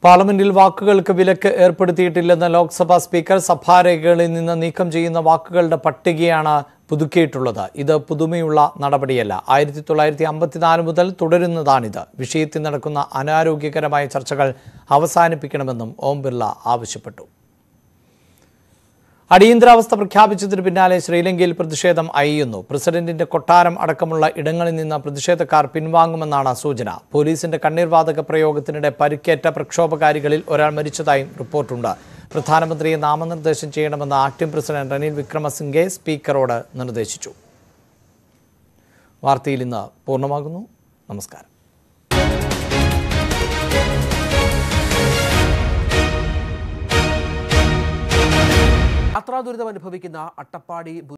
പാർലമെന്റിൽ വാക്കുകൾക്ക് വിലക്ക് ഏർപ്പെടുത്തിയിട്ടില്ലെന്ന് ലോക്സഭാ സ്പീക്കർ സഭാരേഖകളിൽ നിന്ന് നീക്കം ചെയ്യുന്ന വാക്കുകളുടെ പട്ടികയാണ് പുതുക്കിയിട്ടുള്ളത് ഇത് പുതുമയുള്ള നടപടിയല്ല ആയിരത്തി തൊള്ളായിരത്തി അമ്പത്തിനാല് മുതൽ തുടരുന്നതാണിത് വിഷയത്തിൽ നടക്കുന്ന അനാരോഗ്യകരമായ ചർച്ചകൾ അവസാനിപ്പിക്കണമെന്നും ഓം ബിർള ആവശ്യപ്പെട്ടു അടിയന്തരാവസ്ഥ പ്രഖ്യാപിച്ചതിന് പിന്നാലെ ശ്രീലങ്കയിൽ പ്രതിഷേധം അയ്യുന്നു പ്രസിഡന്റിന്റെ കൊട്ടാരം അടക്കമുള്ള ഇടങ്ങളിൽ നിന്ന് പ്രതിഷേധക്കാർ പിൻവാങ്ങുമെന്നാണ് സൂചന പോലീസിന്റെ കണ്ണീർവാതക പ്രയോഗത്തിനിടെ പരിക്കേറ്റ പ്രക്ഷോഭകാരികളിൽ ഒരാൾ മരിച്ചതായും റിപ്പോർട്ടുണ്ട് പ്രധാനമന്ത്രിയെ നാമനിർദ്ദേശം ചെയ്യണമെന്ന് ആക്ടിംഗ് പ്രസിഡന്റ് റനിൽ വിക്രമസിംഗെ സ്പീക്കറോട് നിർദ്ദേശിച്ചു വാർത്തയിൽ ഇന്ന് പൂർണ്ണമാകുന്നു നമസ്കാരം യാത്രാ ദുരിതം അനുഭവിക്കുന്ന അട്ടപ്പാടി